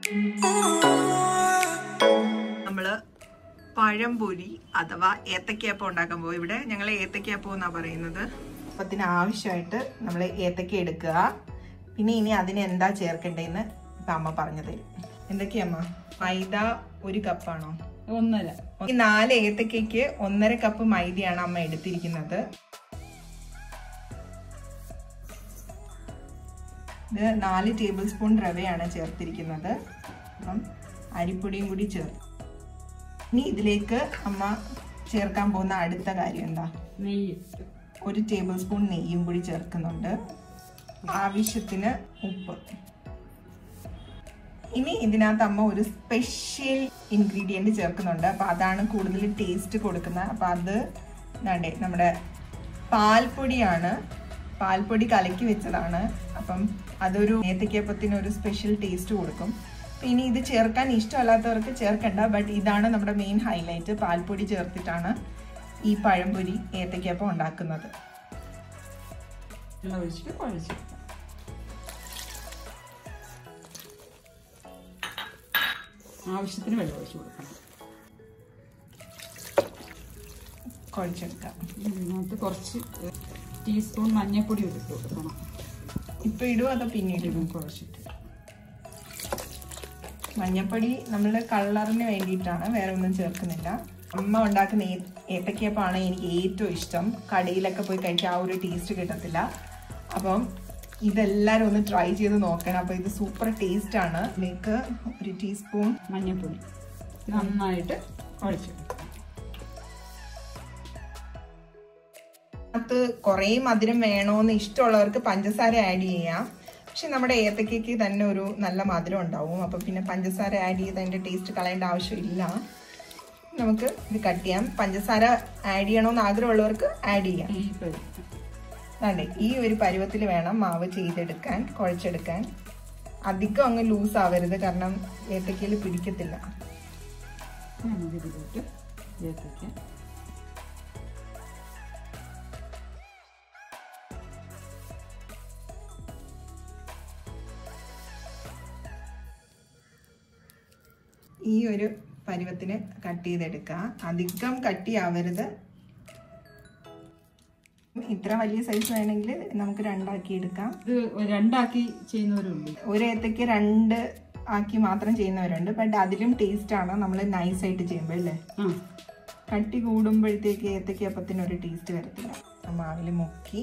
നമ്മള് പഴംപൊരി അഥവാ ഏത്തക്കയപ്പം ഉണ്ടാക്കാൻ പോകും ഇവിടെ ഞങ്ങൾ ഏത്തക്കയപ്പം എന്നാ പറയുന്നത് അപ്പത്തിന് ആവശ്യമായിട്ട് നമ്മൾ ഏത്തക്ക എടുക്കുക പിന്നെ ഇനി അതിന് എന്താ ചേർക്കേണ്ടതെന്ന് ഇപ്പൊ അമ്മ പറഞ്ഞു തരും എന്തൊക്കെയമ്മ മൈദ ഒരു കപ്പാണോ ഒന്നര ഈ നാല് ഏത്തക്കയ്ക്ക് ഒന്നര കപ്പ് മൈദയാണ് അമ്മ എടുത്തിരിക്കുന്നത് ഇത് നാല് ടേബിൾ സ്പൂൺ റവയാണ് ചേർത്തിരിക്കുന്നത് അപ്പം അരിപ്പൊടിയും കൂടി ചേർത്ത് ഇനി ഇതിലേക്ക് അമ്മ ചേർക്കാൻ പോകുന്ന അടുത്ത കാര്യം എന്താ നെയ്യ് ഒരു ടേബിൾ സ്പൂൺ നെയ്യും കൂടി ചേർക്കുന്നുണ്ട് ആവശ്യത്തിന് ഉപ്പ് ഇനി ഇതിനകത്ത് അമ്മ ഒരു സ്പെഷ്യൽ ഇൻഗ്രീഡിയൻറ്റ് ചേർക്കുന്നുണ്ട് അപ്പം അതാണ് കൂടുതൽ ടേസ്റ്റ് കൊടുക്കുന്നത് അപ്പം അത് വേണ്ടേ നമ്മുടെ പാൽപ്പൊടിയാണ് പാൽപ്പൊടി കലക്കി വെച്ചതാണ് അപ്പം അതൊരു ഏത്തക്കപ്പത്തിന് ഒരു സ്പെഷ്യൽ ടേസ്റ്റ് കൊടുക്കും അപ്പം ഇനി ഇത് ചേർക്കാൻ ഇഷ്ടമല്ലാത്തവർക്ക് ചേർക്കണ്ട ബട്ട് ഇതാണ് നമ്മുടെ മെയിൻ ഹൈലൈറ്റ് പാൽപ്പൊടി ചേർത്തിട്ടാണ് ഈ പഴംപൊരി ഏത്തക്കപ്പം ഉണ്ടാക്കുന്നത് വെള്ളം ഒഴിച്ചിട്ട് കുഴച്ചെടുക്കാം ആവശ്യത്തിന് വെള്ളം ഒഴിച്ച് കൊടുക്കണം കുഴച്ചെടുക്കാം ഇതിനകത്ത് കുറച്ച് ടീസ്പൂൺ മഞ്ഞൾപ്പൊടി ഇട്ട് കൊടുക്കണം ഇപ്പൊ ഇടും അതോ പിന്നീട് ഇടും ഇടും കുഴച്ചിട്ട് മഞ്ഞപ്പൊടി നമ്മൾ കളറിന് വേണ്ടിയിട്ടാണ് വേറെ ഒന്നും ചേർക്കുന്നില്ല അമ്മ ഉണ്ടാക്കുന്ന ഏ- ഏത്തക്കയപ്പമാണ് എനിക്ക് ഏറ്റവും ഇഷ്ടം കടയിലൊക്കെ പോയി കഴിക്കാൻ ആ ഒരു ടേസ്റ്റ് കിട്ടത്തില്ല അപ്പം ഇതെല്ലാവരും ഒന്ന് ട്രൈ ചെയ്ത് നോക്കണം അപ്പോൾ ഇത് സൂപ്പർ ടേസ്റ്റ് ആണ് ഇതിലേക്ക് ഒരു ടീസ്പൂൺ മഞ്ഞൾപ്പൊടി നന്നായിട്ട് കുഴച്ചെടുക്കാം അതിനകത്ത് കുറേ മധുരം വേണോന്ന് ഇഷ്ടമുള്ളവർക്ക് പഞ്ചസാര ആഡ് ചെയ്യാം പക്ഷെ നമ്മുടെ ഏത്തക്കയ്ക്ക് തന്നെ ഒരു നല്ല മധുരം ഉണ്ടാവും അപ്പം പിന്നെ പഞ്ചസാര ആഡ് ചെയ്ത് അതിൻ്റെ ടേസ്റ്റ് കളയേണ്ട ആവശ്യമില്ല നമുക്ക് ഇത് കട്ട് ചെയ്യാം പഞ്ചസാര ആഡ് ചെയ്യണമെന്ന് ആഗ്രഹമുള്ളവർക്ക് ആഡ് ചെയ്യാം ഈ പരുവം. അതെ ഈ ഒരു പരുവത്തിൽ വേണം മാവ് ചെയ്തെടുക്കാൻ കുഴച്ചെടുക്കാൻ അധികം അങ്ങ് ലൂസ് ആവരുത് കാരണം ഏത്തക്കയിൽ പിടിക്കത്തില്ല നമുക്ക് ഇതിലോട്ട് ഏത്തയ്ക്ക ഈ ഒരു പരുവത്തിന് കട്ട് ചെയ്തെടുക്കുക അധികം കട്ടിയാവരുത് ഇത്ര വലിയ സൈസ് വേണമെങ്കിൽ നമുക്ക് രണ്ടാക്കി എടുക്കാം ഇത് രണ്ടാക്കി ചെയ്യുന്നവരുണ്ട് ഒരു ഏത്തയ്ക്ക് രണ്ട് ആക്കി മാത്രം ചെയ്യുന്നവരുണ്ട് ബട്ട് അതിലും ടേസ്റ്റ് ആണ് നമ്മൾ നൈസായിട്ട് ചെയ്യുമ്പോൾ അല്ലേ ആ കട്ടി കൂടുമ്പോഴത്തേക്ക് ഏത്തയ്ക്ക് അപ്പത്തിന് ഒരു ടേസ്റ്റ് വരത്തില്ല ആ മാവിൽ മുക്കി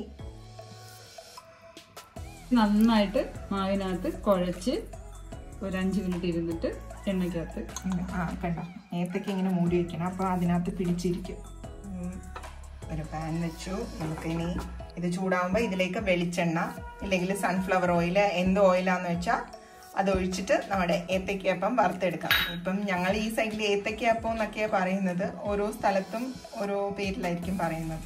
നന്നായിട്ട് മാവിനകത്ത് കുഴച്ച് ഒരു അഞ്ച് മിനിറ്റ് ഇരുന്നിട്ട് എണ്ണയ്ക്കകത്ത് ഉം, ആ കണ്ടോ ഏത്തയ്ക്ക് ഇങ്ങനെ മൂടി വെക്കണം അപ്പോൾ അതിനകത്ത് പിടിച്ചിരിക്കും ഉം, ഒരു പാൻ വെച്ചു നമുക്കിനി ഇത് ചൂടാകുമ്പോൾ ഇതിലേക്ക് വെളിച്ചെണ്ണ ഇല്ലെങ്കിൽ സൺഫ്ലവർ ഓയിൽ എന്ത് ഓയിലാന്ന് വെച്ചാൽ അത് ഒഴിച്ചിട്ട് നമ്മുടെ ഏത്തയ്ക്കപ്പം വറുത്തെടുക്കാം ഇപ്പം ഞങ്ങൾ ഈ സൈഡിൽ ഏത്തയ്ക്കപ്പം എന്നൊക്കെയാണ് പറയുന്നത് ഓരോ സ്ഥലത്തും ഓരോ പേരിലായിരിക്കും പറയുന്നത്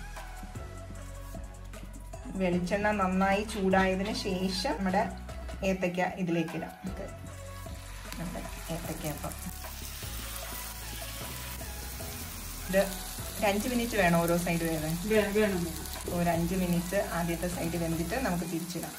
വെളിച്ചെണ്ണ നന്നായി ചൂടായതിന് ശേഷം നമ്മുടെ ഏത്തയ്ക്ക ഇതിലേക്ക് ഇടാം നമുക്ക് നമ്മുടെ ഏത്തയ്ക്കപ്പം ഇത് ഒരു അഞ്ച് മിനിറ്റ് വേണം ഓരോ സൈഡ് വേവാൻ വേ- വേണം വേണം. ഒരു അഞ്ച് മിനിറ്റ് ആദ്യത്തെ സൈഡ് വെന്തിട്ട് നമുക്ക് തിരിച്ചിടാം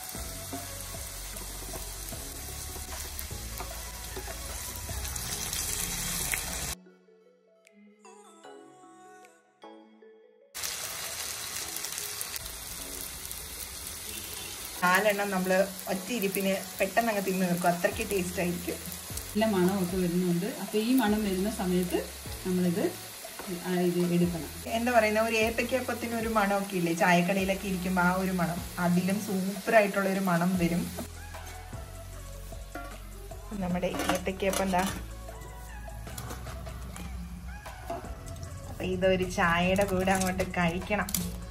നാലെണ്ണം നമ്മൾ ഒറ്റ ഇരിപ്പിന് പെട്ടെന്ന് അങ്ങ് തിന്ന് തീർക്കും അത്രയ്ക്ക് ടേസ്റ്റ് ആയിരിക്കും നല്ല മണമൊക്കെ വരുന്നുണ്ട് അപ്പോൾ ഈ മണം വരുന്ന സമയത്ത് നമ്മളിത് ആ ഇത് എടുക്കണം എന്താ പറയുന്ന ഒരു ഏത്തക്കപ്പത്തിന് ഒരു മണമൊക്കെ ഇല്ലേ ചായക്കടയിലൊക്കെ ഇരിക്കുമ്പോൾ ആ ഒരു മണം അതിലും സൂപ്പർ ആയിട്ടുള്ള ഒരു മണം വരും നമ്മുടെ ഏത്തക്കപ്പം എന്താ അപ്പൊ ഇതൊരു ചായയുടെ കൂടെ അങ്ങോട്ട് കഴിക്കണം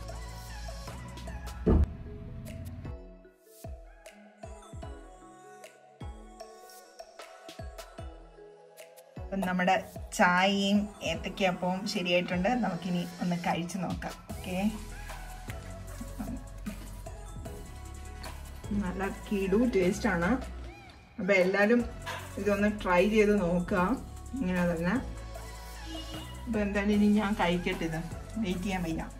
അപ്പം നമ്മുടെ ചായയും ഏത്തക്കപ്പവും ശരിയായിട്ടുണ്ട് നമുക്കിനി ഒന്ന് കഴിച്ചു നോക്കാം ഓക്കെ നല്ല കിടു ടേസ്റ്റ് ആണ് അപ്പം എല്ലാവരും ഇതൊന്ന് ട്രൈ ചെയ്ത് നോക്കുക ഇങ്ങനെ തന്നെ അപ്പം എന്തായാലും ഇനി ഞാൻ കഴിക്കട്ടെ ഇത് വെയിറ്റ് ചെയ്യാൻ വയ്യ